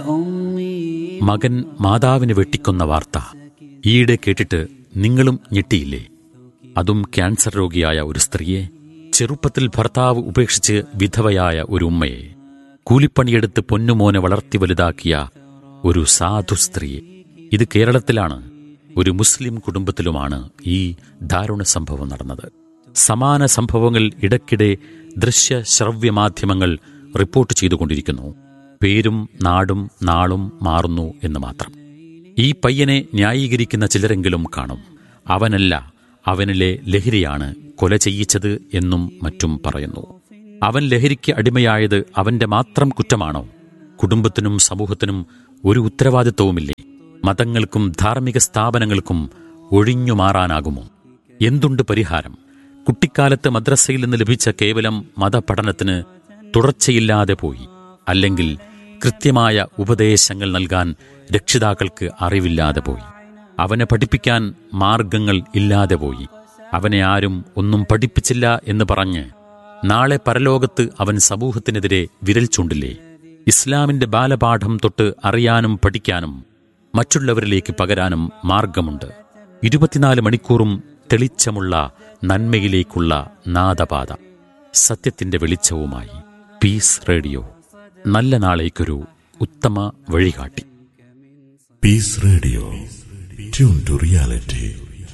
മകൻ മാതാവിനെ വെട്ടിക്കൊന്ന വാർത്ത ഈയിടെ കേട്ടിട്ട് നിങ്ങളും ഞെട്ടിയില്ലേ അതും ക്യാൻസർ രോഗിയായ ഒരു സ്ത്രീയെ ചെറുപ്പത്തിൽ ഭർത്താവ് ഉപേക്ഷിച്ച് വിധവയായ ഒരു ഉമ്മയെ കൂലിപ്പണിയെടുത്ത് പൊന്നുമോനെ വളർത്തി വലുതാക്കിയ ഒരു സാധു സ്ത്രീയെ ഇത് കേരളത്തിലാണ് ഒരു മുസ്ലിം കുടുംബത്തിലുമാണ് ഈ ദാരുണ സംഭവം നടന്നത് സമാന സംഭവങ്ങൾ ഇടയ്ക്കിടെ ദൃശ്യ ശ്രവ്യ മാധ്യമങ്ങൾ റിപ്പോർട്ട് ചെയ്തുകൊണ്ടിരിക്കുന്നു പേരും നാടും നാളും മാറുന്നു എന്ന് മാത്രം ഈ പയ്യനെ ന്യായീകരിക്കുന്ന ചിലരെങ്കിലും കാണും അവനല്ല അവനിലെ ലഹരിയാണ് കൊല ചെയ്യിച്ചത് എന്നും മറ്റും പറയുന്നു അവൻ ലഹരിക്ക് അടിമയായത് അവന്റെ മാത്രം കുറ്റമാണോ കുടുംബത്തിനും സമൂഹത്തിനും ഒരു ഉത്തരവാദിത്വവുമില്ലേ മതങ്ങൾക്കും ധാർമ്മിക സ്ഥാപനങ്ങൾക്കും ഒഴിഞ്ഞു മാറാനാകുമോ എന്തുണ്ട് പരിഹാരം കുട്ടിക്കാലത്ത് മദ്രസയിൽ നിന്ന് ലഭിച്ച കേവലം മതപഠനത്തിന് തുടർച്ചയില്ലാതെ പോയി അല്ലെങ്കിൽ കൃത്യമായ ഉപദേശങ്ങൾ നൽകാൻ രക്ഷിതാക്കൾക്ക് അറിവില്ലാതെ പോയി അവനെ പഠിപ്പിക്കാൻ മാർഗങ്ങൾ ഇല്ലാതെ പോയി അവനെ ആരും ഒന്നും പഠിപ്പിച്ചില്ല എന്ന് പറഞ്ഞ് നാളെ പരലോകത്ത് അവൻ സമൂഹത്തിനെതിരെ വിരൽ ചൂണ്ടില്ലേ ഇസ്ലാമിന്റെ ബാലപാഠം തൊട്ട് അറിയാനും പഠിക്കാനും മറ്റുള്ളവരിലേക്ക് പകരാനും മാർഗമുണ്ട് ഇരുപത്തിനാല് മണിക്കൂറും തെളിച്ചമുള്ള നന്മയിലേക്കുള്ള നാദപാത സത്യത്തിന്റെ വെളിച്ചവുമായി പീസ് റേഡിയോ നല്ല നാളേക്കൊരു ഉത്തമ വഴികാട്ടി peace radio tune to reality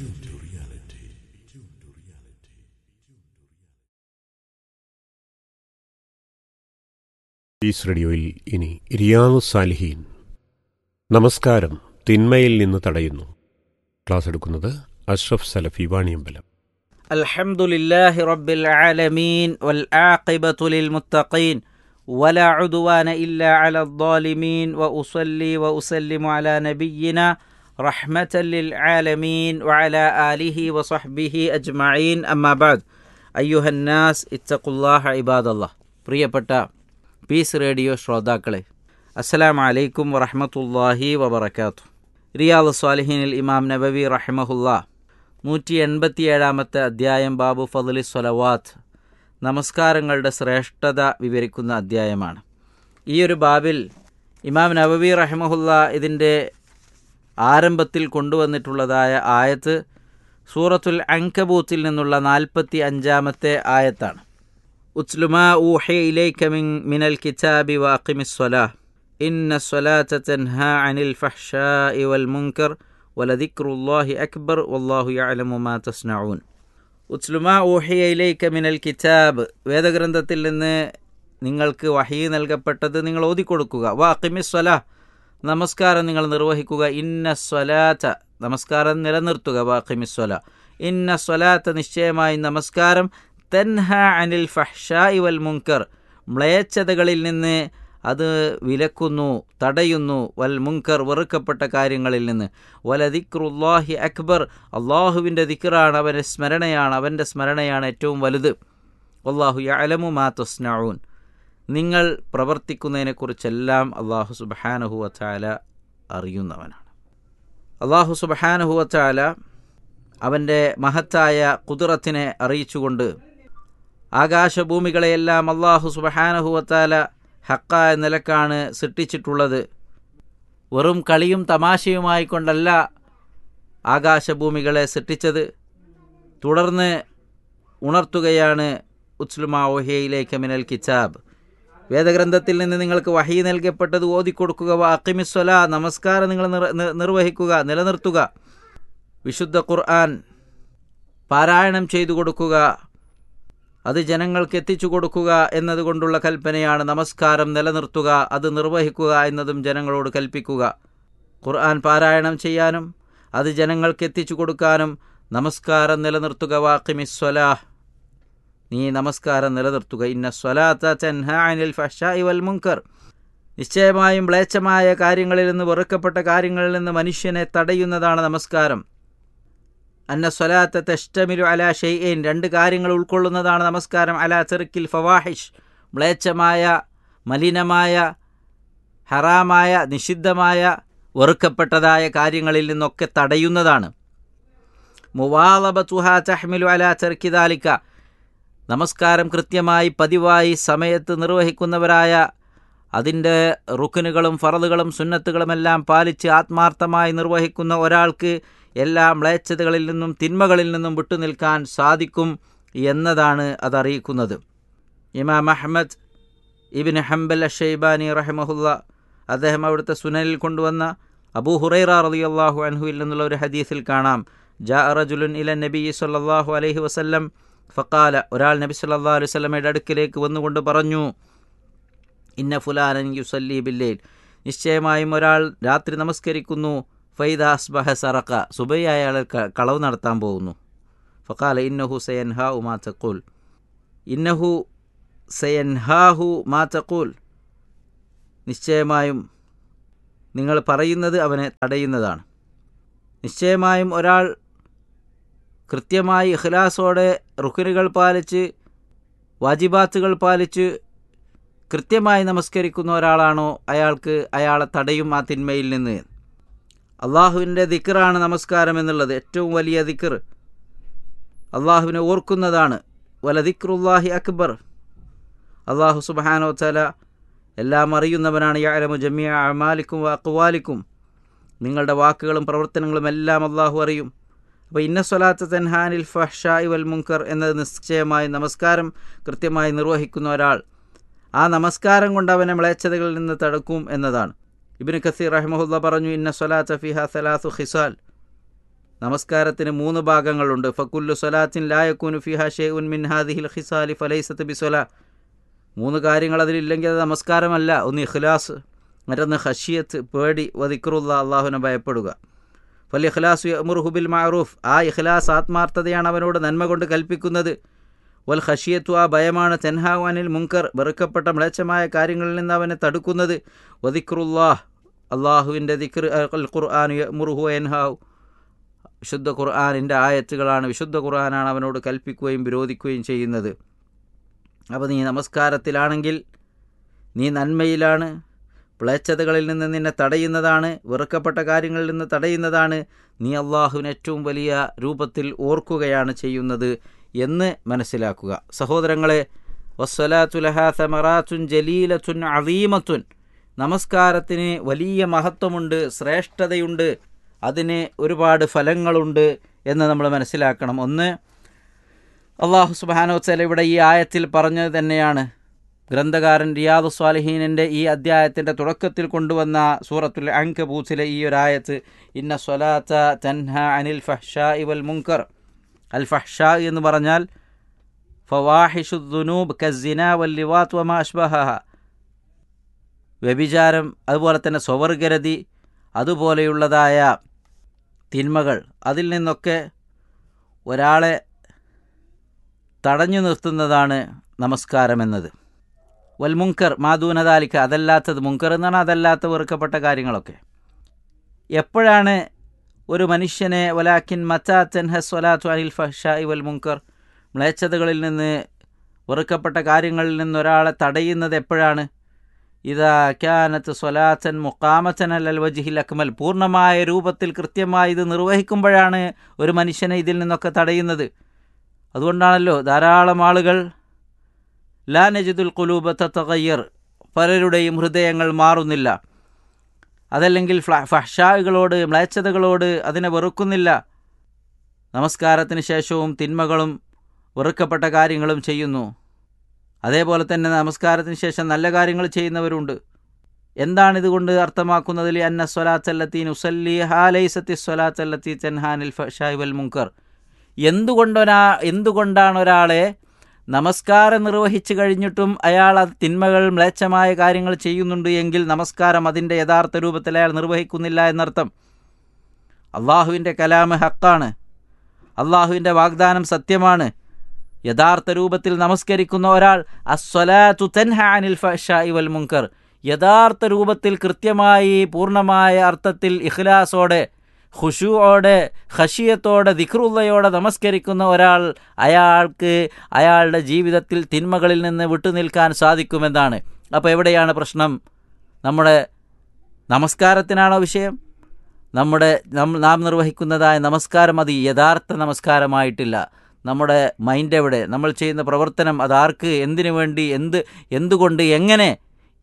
peace റേഡിയോയിൽ ഇനി റിയാദു സാലിഹീൻ നമസ്കാരം തിന്മയിൽ നിന്ന് തടയുന്നു ക്ലാസ് എടുക്കുന്നത് അഷ്റഫ് സലഫി വാണിയമ്പലം الحمد لله رب العالمين والعاقبة للمتقين ولا عدوان إلا على الظالمين وأصلي وأسلم على نبينا رحمة للعالمين وعلى آله وصحبه أجمعين أما بعد أيها الناس اتقوا الله عباد الله പ്രിയപ്പെട്ട പീസ് റേഡിയോ ശ്രോതാക്കളെ അസ്സലാം അലൈക്കും വറഹമത്തല്ലാഹി വബർക്കാത്തു റിയാദ് സ്വാലിഹീനിൽ ഇമാം നബവി റഹ്മഹുല്ലാ നൂറ്റി എൺപത്തിയേഴാമത്തെ അധ്യായം ബാബു ഫضലി സ്വലവാത്ത് നമസ്കാരങ്ങളുടെ ശ്രേഷ്ഠത വിവരിക്കുന്ന അധ്യായമാണ് ഈ ഒരു ബാബിൽ ഇമാം നബവി റഹ്മഹുല്ല ഇതിൻ്റെ ആരംഭത്തിൽ കൊണ്ടുവന്നിട്ടുള്ളതായ ആയത്ത് സൂറത്തുൽ അങ്കബൂത്തിൽ നിന്നുള്ള നാൽപ്പത്തി അഞ്ചാമത്തെ ആയത്താണ് ഉസ്ലുമാ ഊഹെ ഇലൈക മിൻ മിനൽ കിതാബി വാഖിമിസ്വലാ ഇന്ന സ്വലാത്ത തൻഹ അനിൽ ഫഹ്ഷാഇ വൽ മുൻകർ വലദിക്റുല്ലാഹി അക്ബർ വല്ലാഹു യഅലമു മാ തസ്നഊൻ ഉസ്ലുമാ ഊഹിയ ഇലൈക മിനൽ കിതാബ് വേദഗ്രന്ഥത്തിൽ നിന്ന് നിങ്ങൾക്ക് വഹീ നൽകപ്പെട്ടത് നിങ്ങൾ ഓതിക്കൊടുക്കുക വാ അക്കിമിസ്വല നമസ്കാരം നിങ്ങൾ നിർവഹിക്കുക ഇന്ന സ്വലാത്ത നമസ്കാരം നിലനിർത്തുക വാ അക്കിമിസ്വല ഇന്ന സ്വലാത്ത നിശ്ചയമായി നമസ്കാരം തൻഹ അനിൽ ഫഹ്ഷായി വൽ മുങ്കർ മ്ലേച്ഛതകളിൽ നിന്ന് അത് വിലക്കുന്നു തടയുന്നു വൽ മുങ്കർ വെറുക്കപ്പെട്ട കാര്യങ്ങളിൽ നിന്ന് വലദിക്റുല്ലാഹി അക്ബർ അള്ളാഹുവിൻ്റെ ദിക്റാണ് അവൻ്റെ സ്മരണയാണ് അവൻ്റെ സ്മരണയാണ് ഏറ്റവും വലുത് അള്ളാഹു യഅലമു മാ തസ്നഊൻ നിങ്ങൾ പ്രവർത്തിക്കുന്നതിനെക്കുറിച്ചെല്ലാം അള്ളാഹു സുബഹാനഹു വച്ചാല അറിയുന്നവനാണ് അള്ളാഹു സുബഹാനഹു വച്ചാല അവൻ്റെ മഹത്തായ കുതിറത്തിനെ അറിയിച്ചുകൊണ്ട് ആകാശഭൂമികളെയെല്ലാം അള്ളാഹു സുബഹാനഹു വത്താല ഹക്കായ നിലക്കാണ് സൃഷ്ടിച്ചിട്ടുള്ളത് വെറും കളിയും തമാശയുമായി കൊണ്ടല്ല ആകാശഭൂമികളെ സൃഷ്ടിച്ചത് തുടർന്ന് ഉണർത്തുകയാണ് ഉസ്ലുമാ ഒഹയിലേക്ക് മിനൽ കിതാബ് വേദഗ്രന്ഥത്തിൽ നിന്ന് നിങ്ങൾക്ക് വഹി നൽകപ്പെട്ടത് ഓതിക്കൊടുക്കുക അക്കിമിസ്വല നമസ്കാരം നിങ്ങൾ നിർവഹിക്കുക നിലനിർത്തുക വിശുദ്ധ ഖുർആൻ പാരായണം ചെയ്തു കൊടുക്കുക അത് ജനങ്ങൾക്ക് എത്തിച്ചു കൊടുക്കുക എന്നതുകൊണ്ടുള്ള കൽപ്പനയാണ് നമസ്കാരം നിലനിർത്തുക അത് നിർവഹിക്കുക എന്നതും ജനങ്ങളോട് കൽപ്പിക്കുക ഖുർആൻ പാരായണം ചെയ്യാനും അത് ജനങ്ങൾക്ക് എത്തിച്ചു കൊടുക്കാനും നമസ്കാരം നിലനിർത്തുക വാക്കിമിസ്വലാഹ് നീ നമസ്കാരം നിലനിർത്തുക ഇന്ന സ്വലാത്ത അനിൽ ഫഷായി വൽ മുങ്കർ നിശ്ചയമായും മ്ലേച്ഛമായ കാര്യങ്ങളിൽ നിന്ന് വെറുക്കപ്പെട്ട കാര്യങ്ങളിൽ നിന്ന് മനുഷ്യനെ തടയുന്നതാണ് നമസ്കാരം അന്ന സ്വലാത്ത തെഷ്ടമിലു അല ഷെയ്ൻ രണ്ട് കാര്യങ്ങൾ ഉൾക്കൊള്ളുന്നതാണ് നമസ്കാരം അല ചെറുക്കിൽ ഫവാഹിഷ് മ്ലേച്ഛമായ മലിനമായ ഹറാമായ നിഷിദ്ധമായ വെറുക്കപ്പെട്ടതായ കാര്യങ്ങളിൽ നിന്നൊക്കെ തടയുന്നതാണ് മുവാലബത്തുഹ തഹ്മിലു അല ചെറുക്കിദാലിക്ക നമസ്കാരം കൃത്യമായി പതിവായി സമയത്ത് നിർവഹിക്കുന്നവരായ അതിൻ്റെ റുക്കനുകളും ഫറലുകളും സുന്നത്തുകളുമെല്ലാം പാലിച്ച് ആത്മാർത്ഥമായി നിർവഹിക്കുന്ന ഒരാൾക്ക് എല്ലാ മ്ലേച്ഛതകളിൽ നിന്നും തിന്മകളിൽ നിന്നും വിട്ടുനിൽക്കാൻ സാധിക്കും എന്നതാണ് അതറിയിക്കുന്നത് ഇമാം അഹമ്മദ് ഇബിൻ ഹംബൽ ഷെയ്ബാനി റഹമഹുല്ല അദ്ദേഹം അവിടുത്തെ സുനലിൽ കൊണ്ടുവന്ന അബൂ ഹുറൈറ റളിയല്ലാഹു അൻഹുവിൽ നിന്നുള്ള ഒരു ഹദീസിൽ കാണാം ജാ റജുലുൻ ഇല നബി സല്ലല്ലാഹു അലൈഹി വസല്ലം ഫക്കാല ഒരാൾ നബി സല്ലല്ലാഹു അലൈഹി വസല്ലമയുടെ അടുക്കിലേക്ക് വന്നുകൊണ്ട് പറഞ്ഞു ഇന്ന ഫുലാനൻ യുസല്ലി ബില്ലേൽ നിശ്ചയമായും ഒരാൾ രാത്രി നമസ്കരിക്കുന്നു ഫൈദ അസ്ബഹ സറക്ക സുബൈ അയാൾ ക- കളവ് നടത്താൻ പോകുന്നു ഫക്കാല ഇന്നഹു സയൻഹാ ഉമാ തഖൂൽ ഇന്നഹു സയൻഹാഹു മാ തഖൂൽ നിശ്ചയമായും നിങ്ങൾ പറയുന്നത് അവനെ തടയുന്നതാണ് നിശ്ചയമായും ഒരാൾ കൃത്യമായി ഇഖ്ലാസോടെ റുക്കിനുകൾ പാലിച്ച് വാജിബാത്തുകൾ പാലിച്ച് കൃത്യമായി നമസ്കരിക്കുന്ന ഒരാളാണോ അയാൾക്ക് അയാളെ തടയും ആ തിന്മയിൽ നിന്ന് അള്ളാഹുവിൻ്റെ ദിക്കറാണ് നമസ്കാരം എന്നുള്ളത് ഏറ്റവും വലിയ ദിക്കർ അള്ളാഹുവിനെ ഓർക്കുന്നതാണ് വല ദിക്റുല്ലാഹി അക്ബർ അള്ളാഹു സുബാനോ തല എല്ലാം അറിയുന്നവനാണ് യാലമു ജമിയ അമാലിക്കും അക്വാലിക്കും നിങ്ങളുടെ വാക്കുകളും പ്രവർത്തനങ്ങളും എല്ലാം അള്ളാഹു അറിയും അപ്പോൾ ഇന്ന സ്വലാത്ത് തൻഹാനിൽ ഫഹ്ഷായി വൽ മുങ്കർ എന്നത് നിശ്ചയമായി നമസ്കാരം കൃത്യമായി നിർവഹിക്കുന്ന ഒരാൾ ആ നമസ്കാരം കൊണ്ട് അവനെ മ്ലേച്ഛതകളിൽ നിന്ന് തടുക്കും എന്നതാണ് ഇബിന് കസീർ റഹ്മഹുല്ല പറഞ്ഞു ഇന്ന സ്വലാത്ത് ഫിഹ സലാത്തു ഖിസാൽ നമസ്കാരത്തിന് മൂന്ന് ഭാഗങ്ങളുണ്ട് ഫക്കുല്ലു സ്വലാത്തിൻ ലായക്കൂനു ഫിഹ ഷേ ഉൻ മിൻ ഹാദിഹിൽ ഖിസാലി ഫലൈസത്ത് ബിസ്വല മൂന്ന് കാര്യങ്ങൾ അതിലില്ലെങ്കിൽ അത് നമസ്കാരമല്ല ഒന്ന് ഇഖ്ലാസ് മറ്റൊന്ന് ഹഷിയത്ത് പേടി വദിക്റുള്ള അള്ളാഹുവിനെ ഭയപ്പെടുക ഫൽ ഇഖ്ലാസ് അമുർഹുബിൽ മാറൂഫ് ആ ഇഖ്ലാസ് ആത്മാർത്ഥതയാണ് അവനോട് നന്മ കൊണ്ട് കൽപ്പിക്കുന്നത് വൽ ഹഷിയത്തു ആ ഭയമാണ് തെൻഹാവാനിൽ മുങ്കർ വെറുക്കപ്പെട്ട മ്ലേച്ഛമായ കാര്യങ്ങളിൽ നിന്ന് അവനെ തടുക്കുന്നത് വദിക്റുല്ലാഹ് അള്ളാഹുവിൻ്റെ ദിക്ർ അൽ ഖുർആൻ മുറുഹു എൻഹാവ് വിശുദ്ധ ഖുർആാനിൻ്റെ ആയത്തുകളാണ് വിശുദ്ധ ഖുർആനാണ് അവനോട് കൽപ്പിക്കുകയും വിരോധിക്കുകയും ചെയ്യുന്നത് അപ്പോൾ നീ നമസ്കാരത്തിലാണെങ്കിൽ നീ നന്മയിലാണ് പ്ലേച്ഛതകളിൽ നിന്ന് നിന്നെ തടയുന്നതാണ് വെറുക്കപ്പെട്ട കാര്യങ്ങളിൽ നിന്ന് തടയുന്നതാണ് നീ അള്ളാഹുവിന് ഏറ്റവും വലിയ രൂപത്തിൽ ഓർക്കുകയാണ് ചെയ്യുന്നത് എന്ന് മനസ്സിലാക്കുക സഹോദരങ്ങളെ വസ്വലാത്തുലഹ സമറാത്തുൻ ജലീലത്തുൻ അലീമത്തുൻ നമസ്കാരത്തിന് വലിയ മഹത്വമുണ്ട് ശ്രേഷ്ഠതയുണ്ട് അതിന് ഒരുപാട് ഫലങ്ങളുണ്ട് എന്ന് നമ്മൾ മനസ്സിലാക്കണം ഒന്ന് അള്ളാഹു സുബാനോത്തല ഇവിടെ ഈ ആയത്തിൽ പറഞ്ഞത് തന്നെയാണ് ഗ്രന്ഥകാരൻ റിയാദു സ്വാലിഹീനിൻ്റെ ഈ അധ്യായത്തിൻ്റെ തുടക്കത്തിൽ കൊണ്ടുവന്ന സൂറത്തുൽ അങ്കബൂത്തിലെ ഈ ഒരു ആയത്ത് ഇന്ന സ്വലാത്ത തൻഹ അനിൽ ഫഹ്ഷാ ഇവൽ മുങ്കർ അൽ ഫഹ്ഷാ എന്ന് പറഞ്ഞാൽ ഫവാഹിഷുദ്ദുനൂബ് കസിന വല്ലിവാത്ത് വമ അഷ്ബഹ വ്യഭിചാരം അതുപോലെ തന്നെ സ്വവർഗരതി അതുപോലെയുള്ളതായ തിന്മകൾ അതിൽ നിന്നൊക്കെ ഒരാളെ തടഞ്ഞു നിർത്തുന്നതാണ് നമസ്കാരം എന്നത് വൽ മുങ്കർ മാതൂനതാലിക്ക അതല്ലാത്തത് മുങ്കർ എന്നാണ് അതല്ലാത്ത വെറുക്കപ്പെട്ട കാര്യങ്ങളൊക്കെ എപ്പോഴാണ് ഒരു മനുഷ്യനെ വലാക്കിൻ മറ്റാ തെൻഹ സ്വലാത്തു അനിൽ ഫഷായി വൽ മുങ്കർ മ്ലേച്ഛതകളിൽ നിന്ന് വെറുക്കപ്പെട്ട കാര്യങ്ങളിൽ നിന്ന് ഒരാളെ തടയുന്നത് എപ്പോഴാണ് ഇതാ ക്യാനത്ത് സ്വലാത്തൻ മുക്കാമത്തൻ അൽ വജിഹിൽ അക്മൽ പൂർണ്ണമായ രൂപത്തിൽ കൃത്യമായി ഇത് നിർവഹിക്കുമ്പോഴാണ് ഒരു മനുഷ്യനെ ഇതിൽ നിന്നൊക്കെ തടയുന്നത് അതുകൊണ്ടാണല്ലോ ധാരാളം ആളുകൾ ലാ നജിദുൽ കുലൂബ തത്തകയ്യർ പലരുടെയും ഹൃദയങ്ങൾ മാറുന്നില്ല അതല്ലെങ്കിൽ ഫ്ല ഫഹ്ഷാകളോട് മ്ലേച്ഛതകളോട് അതിനെ വെറുക്കുന്നില്ല നമസ്കാരത്തിന് ശേഷവും തിന്മകളും വെറുക്കപ്പെട്ട കാര്യങ്ങളും ചെയ്യുന്നു അതേപോലെ തന്നെ നമസ്കാരത്തിന് ശേഷം നല്ല കാര്യങ്ങൾ ചെയ്യുന്നവരുണ്ട് എന്താണ് ഇതുകൊണ്ട് അർത്ഥമാക്കുന്നതിൽ അന്ന സ്വലാത്തല്ലത്തീൻ ഉസല്ലി ഹാലൈസത്തി സ്വലാത്തല്ലത്തി തെൻഹാനിൽ ഫഷായ് വൽ മുങ്കർ എന്തുകൊണ്ടൊരാ എന്തുകൊണ്ടാണ് ഒരാളെ നമസ്കാരം നിർവഹിച്ചു കഴിഞ്ഞിട്ടും അയാൾ അത് തിന്മകൾ മ്ലേച്ഛമായ കാര്യങ്ങൾ ചെയ്യുന്നുണ്ട് എങ്കിൽ നമസ്കാരം അതിൻ്റെ യഥാർത്ഥ രൂപത്തിൽ അയാൾ നിർവഹിക്കുന്നില്ല എന്നർത്ഥം അള്ളാഹുവിൻ്റെ കലാമ് ഹക്കാണ് അള്ളാഹുവിൻ്റെ വാഗ്ദാനം സത്യമാണ് യഥാർത്ഥ രൂപത്തിൽ നമസ്കരിക്കുന്ന ഒരാൾ അസ്വലാത്തു തൻഹാനിൽ ഫഷായി വൽ മുങ്കർ യഥാർത്ഥ രൂപത്തിൽ കൃത്യമായി പൂർണ്ണമായ അർത്ഥത്തിൽ ഇഖ്ലാസോടെ ഖുഷുവോടെ ഖഷിയത്തോടെ ദിക്റുള്ളയോടെ നമസ്കരിക്കുന്ന ഒരാൾ അയാൾക്ക് അയാളുടെ ജീവിതത്തിൽ തിന്മകളിൽ നിന്ന് വിട്ടുനിൽക്കാൻ സാധിക്കുമെന്നാണ് അപ്പോൾ എവിടെയാണ് പ്രശ്നം നമ്മുടെ നമസ്കാരത്തിനാണോ വിഷയം നമ്മുടെ നാം നിർവഹിക്കുന്നതായ നമസ്കാരം അത് യഥാർത്ഥ നമസ്കാരമായിട്ടില്ല നമ്മുടെ മൈൻഡ് എവിടെ നമ്മൾ ചെയ്യുന്ന പ്രവർത്തനം അതാർക്ക് എന്തിനു വേണ്ടി എന്ത് എന്തുകൊണ്ട് എങ്ങനെ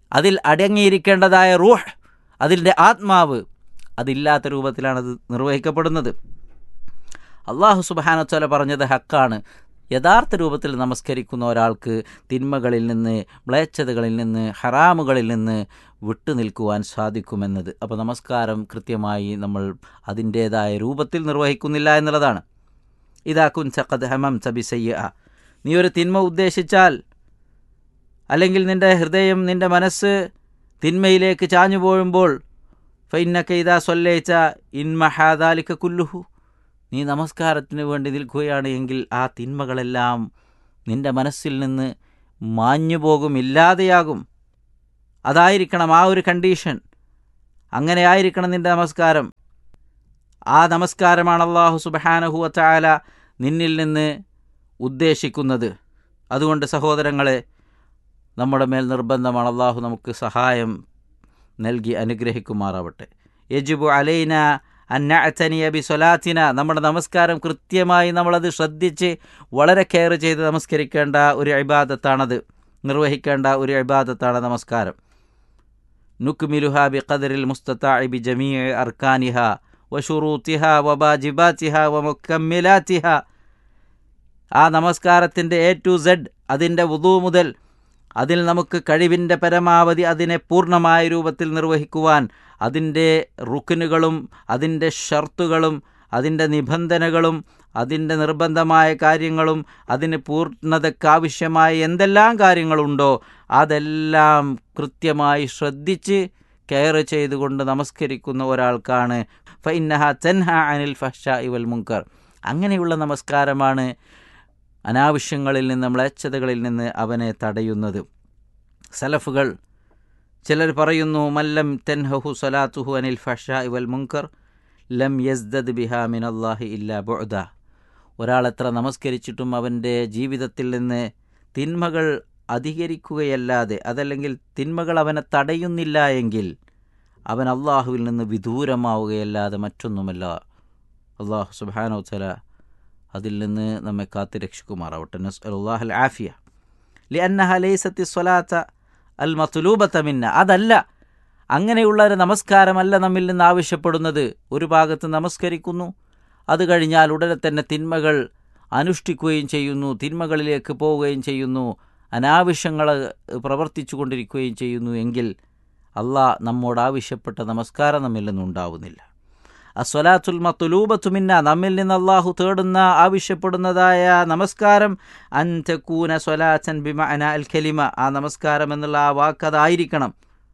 അതിൽ അടങ്ങിയിരിക്കേണ്ടതായ റൂഹ് അതിൻ്റെ ആത്മാവ് അതില്ലാത്ത രൂപത്തിലാണ് അത് നിർവഹിക്കപ്പെടുന്നത് അള്ളാഹു സുബാനത്തോല പറഞ്ഞത് ഹക്കാണ് യഥാർത്ഥ രൂപത്തിൽ നമസ്കരിക്കുന്ന ഒരാൾക്ക് തിന്മകളിൽ നിന്ന് മ്ലേച്ഛതകളിൽ നിന്ന് ഹറാമുകളിൽ നിന്ന് വിട്ടുനിൽക്കുവാൻ സാധിക്കുമെന്നത് അപ്പോൾ നമസ്കാരം കൃത്യമായി നമ്മൾ അതിൻ്റേതായ രൂപത്തിൽ നിർവഹിക്കുന്നില്ല എന്നുള്ളതാണ് ഇതാ കുൻ ചക്കത് ഹമം ചബിസയ്യ നീ ഒരു തിന്മ ഉദ്ദേശിച്ചാൽ അല്ലെങ്കിൽ നിന്റെ ഹൃദയം നിന്റെ മനസ്സ് തിന്മയിലേക്ക് ചാഞ്ഞു പോഴുമ്പോൾ ഫൈന്നക്ക ഇതാ സൊല്ലേച്ച ഇൻമഹാദാലിക്ക കുല്ലുഹു നീ നമസ്കാരത്തിന് വേണ്ടി നിൽക്കുകയാണ് എങ്കിൽ ആ തിന്മകളെല്ലാം നിന്റെ മനസ്സിൽ നിന്ന് മാഞ്ഞു പോകും ഇല്ലാതെയാകും അതായിരിക്കണം ആ ഒരു കണ്ടീഷൻ അങ്ങനെ ആയിരിക്കണം നിന്റെ നമസ്കാരം ആ നമസ്കാരമാണ് അള്ളാഹു സുബഹാനഹുവ ചാല നിന്നിൽ നിന്ന് ഉദ്ദേശിക്കുന്നത് അതുകൊണ്ട് സഹോദരങ്ങളെ നമ്മുടെ മേൽ നിർബന്ധമാണ് അള്ളാഹു നമുക്ക് സഹായം നൽകി അനുഗ്രഹിക്കുമാറാവട്ടെ യജുബു അലൈന അന്നഅത്തനിയ ബി സ്വലാത്തിന നമ്മുടെ നമസ്കാരം കൃത്യമായി നമ്മളത് ശ്രദ്ധിച്ച് വളരെ കെയർ ചെയ്ത് നമസ്കരിക്കേണ്ട ഒരു ഇബാദത്താണത് നിർവഹിക്കേണ്ട ഒരു ഇബാദത്താണ് നമസ്കാരം നുക്മിലുഹ ബി ഖദറിൽ മുസ്തത്താഇ ബി ജമീ അർക്കാനിഹ വഷുറൂത്തിഹ വബാജിബാത്തിഹ വമുക്കമ്മിലാത്തിഹ ആ നമസ്കാരത്തിൻ്റെ എ ടു സെഡ് അതിൻ്റെ വുതു മുതൽ അതിൽ നമുക്ക് കഴിവിൻ്റെ പരമാവധി അതിനെ പൂർണ്ണമായ രൂപത്തിൽ നിർവഹിക്കുവാൻ അതിൻ്റെ റുക്കിനുകളും അതിൻ്റെ ഷർത്തുകളും അതിൻ്റെ നിബന്ധനകളും അതിൻ്റെ നിർബന്ധമായ കാര്യങ്ങളും അതിന് പൂർണ്ണതയ്ക്കാവശ്യമായ എന്തെല്ലാം കാര്യങ്ങളുണ്ടോ അതെല്ലാം കൃത്യമായി ശ്രദ്ധിച്ച് കെയർ ചെയ്തുകൊണ്ട് നമസ്കരിക്കുന്ന ഒരാൾക്കാണ് ഫൈനഹ തെൻഹ അനിൽ ഫഷ ഇവൽ മുങ്കർ അങ്ങനെയുള്ള നമസ്കാരമാണ് അനാവശ്യങ്ങളിൽ നിന്ന് മ്ലേച്ഛതകളിൽ നിന്ന് അവനെ തടയുന്നത് സലഫുകൾ ചിലർ പറയുന്നു മല്ലം തെൻഹു സലാത്തുഹു അനിൽ ഫഷ ഇവൽ മുങ്കർ ലം യസ്ദദ് ബിഹ മിനല്ലാഹി ഇല്ല ബുഅദ ഒരാളെത്ര നമസ്കരിച്ചിട്ടും അവൻ്റെ ജീവിതത്തിൽ നിന്ന് തിന്മകൾ അധികരിക്കുകയല്ലാതെ അതല്ലെങ്കിൽ തിന്മകൾ അവനെ തടയുന്നില്ല എങ്കിൽ അവൻ അള്ളാഹുവിൽ നിന്ന് വിദൂരമാവുകയല്ലാതെ മറ്റൊന്നുമല്ല അള്ളാഹു സുബാനോ തല അതിൽ നിന്ന് നമ്മെ കാത്തു രക്ഷിക്കുമാറാവട്ടെ നസ്അലുല്ലാഹൽ ആഫിയ ലി അന്നഹ ലൈസത്തി സ്വലാത്ത അൽ മത്തുലൂബത്ത മിന്ന അതല്ല അങ്ങനെയുള്ള ഒരു നമസ്കാരമല്ല നമ്മിൽ നിന്ന് ആവശ്യപ്പെടുന്നത് ഒരു ഭാഗത്ത് നമസ്കരിക്കുന്നു അത് കഴിഞ്ഞാൽ ഉടനെ തന്നെ തിന്മകൾ അനുഷ്ഠിക്കുകയും ചെയ്യുന്നു തിന്മകളിലേക്ക് പോവുകയും ചെയ്യുന്നു അനാവശ്യങ്ങൾ പ്രവർത്തിച്ചു കൊണ്ടിരിക്കുകയും ചെയ്യുന്നു എങ്കിൽ അള്ളാഹ് നമ്മോട് ആവശ്യപ്പെട്ട നമസ്കാരം നമ്മിൽ നിന്നുണ്ടാവുന്നില്ല അസ്വലാത്തുൽ മത്തുലൂബത്തുമിന്ന നമ്മിൽ നിന്ന് അള്ളാഹു തേടുന്ന ആവശ്യപ്പെടുന്നതായ നമസ്കാരം അൻതക്കൂന സ്വലാച്ചൻ ബിമഅന അൽ ഖലിമ ആ നമസ്കാരം എന്നുള്ള ആ വാക്കതായിരിക്കണം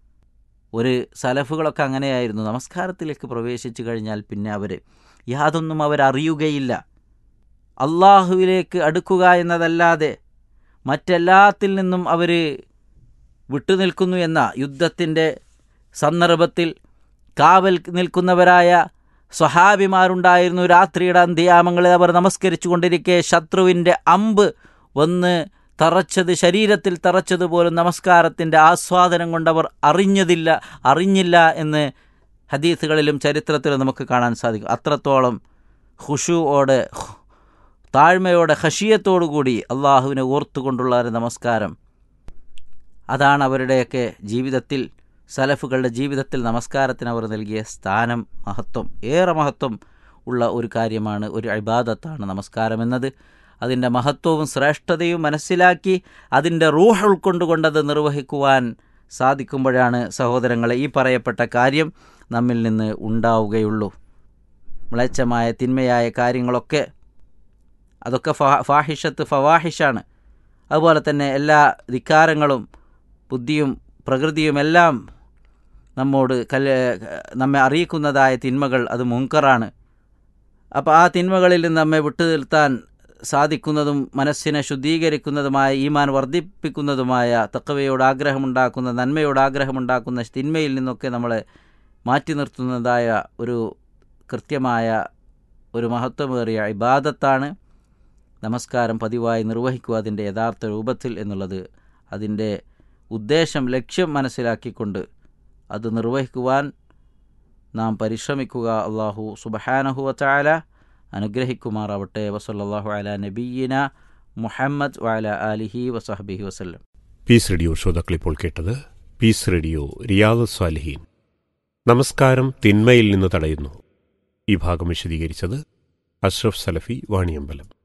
ഒരു സലഫുകളൊക്കെ അങ്ങനെയായിരുന്നു നമസ്കാരത്തിലേക്ക് പ്രവേശിച്ചു കഴിഞ്ഞാൽ പിന്നെ അവർ യാതൊന്നും അവരറിയുകയില്ല അള്ളാഹുവിലേക്ക് അടുക്കുക എന്നതല്ലാതെ മറ്റെല്ലാത്തിൽ നിന്നും അവർ വിട്ടുനിൽക്കുന്നു എന്ന യുദ്ധത്തിൻ്റെ സന്ദർഭത്തിൽ കാവൽ നിൽക്കുന്നവരായ സ്വഹാബിമാരുണ്ടായിരുന്നു രാത്രിയുടെ അന്ത്യാമങ്ങളിൽ അവർ നമസ്കരിച്ചു കൊണ്ടിരിക്കെ ശത്രുവിൻ്റെ അമ്പ് വന്ന് തറച്ചത് ശരീരത്തിൽ തറച്ചതുപോലും നമസ്കാരത്തിൻ്റെ ആസ്വാദനം കൊണ്ടവർ അറിഞ്ഞതില്ല അറിഞ്ഞില്ല എന്ന് ഹദീസുകളിലും ചരിത്രത്തിലും നമുക്ക് കാണാൻ സാധിക്കും അത്രത്തോളം ഹുഷുവോടെ താഴ്മയോടെ ഹഷിയത്തോടുകൂടി അള്ളാഹുവിനെ ഓർത്തുകൊണ്ടുള്ള ഒരു നമസ്കാരം അതാണ് അവരുടെയൊക്കെ ജീവിതത്തിൽ സലഫുകളുടെ ജീവിതത്തിൽ നമസ്കാരത്തിന് അവർ നൽകിയ സ്ഥാനം മഹത്വം ഏറെ മഹത്വം ഉള്ള ഒരു കാര്യമാണ് ഒരു അഭിബാദത്താണ് നമസ്കാരം എന്നത് അതിൻ്റെ മഹത്വവും ശ്രേഷ്ഠതയും മനസ്സിലാക്കി അതിൻ്റെ റൂഹ് ഉൾക്കൊണ്ടുകൊണ്ടത് നിർവഹിക്കുവാൻ സാധിക്കുമ്പോഴാണ് സഹോദരങ്ങളെ ഈ പറയപ്പെട്ട കാര്യം നമ്മിൽ നിന്ന് ഉണ്ടാവുകയുള്ളൂ മ്ലേച്ഛമായ തിന്മയായ കാര്യങ്ങളൊക്കെ അതൊക്കെ ഫാ ഫാഹിഷത്ത് ഫവാഹിഷാണ് അതുപോലെ തന്നെ എല്ലാ ധിക്കാരങ്ങളും ബുദ്ധിയും പ്രകൃതിയുമെല്ലാം നമ്മോട് കല് നമ്മെ അറിയിക്കുന്നതായ തിന്മകൾ അത് മുങ്കറാണ് അപ്പോൾ ആ തിന്മകളിൽ നിന്ന് നമ്മെ വിട്ടു നിർത്താൻ സാധിക്കുന്നതും മനസ്സിനെ ശുദ്ധീകരിക്കുന്നതുമായ ഈമാൻ വർദ്ധിപ്പിക്കുന്നതുമായ തക്കവയോട് ആഗ്രഹമുണ്ടാക്കുന്ന നന്മയോട് ആഗ്രഹമുണ്ടാക്കുന്ന തിന്മയിൽ നിന്നൊക്കെ നമ്മളെ മാറ്റി നിർത്തുന്നതായ ഒരു കൃത്യമായ ഒരു മഹത്വമേറിയ ഇബാദത്താണ് നമസ്കാരം പതിവായി നിർവഹിക്കുക അതിൻ്റെ യഥാർത്ഥ രൂപത്തിൽ എന്നുള്ളത് അതിൻ്റെ ഉദ്ദേശം ലക്ഷ്യം മനസ്സിലാക്കിക്കൊണ്ട് അത് നിർവഹിക്കുവാൻ നാം പരിശ്രമിക്കുക അള്ളാഹു സുബഹാനഹു വച്ചാല അനുഗ്രഹിക്കുമാറാവട്ടെ വസല്ലാഹു അല നബീന മുഹമ്മദ് വഅല ആലിഹി വസഹബിഹി വസല്ലം പീസ് റേഡിയോ ശ്രോതാക്കൾ ഇപ്പോൾ കേട്ടത് പീസ് റേഡിയോ റിയാദ് സ്വാലിഹീൻ നമസ്കാരം തിന്മയിൽ നിന്ന് തടയുന്നു ഈ ഭാഗം വിശദീകരിച്ചത് അഷ്റഫ് സലഫി വാണിയമ്പലം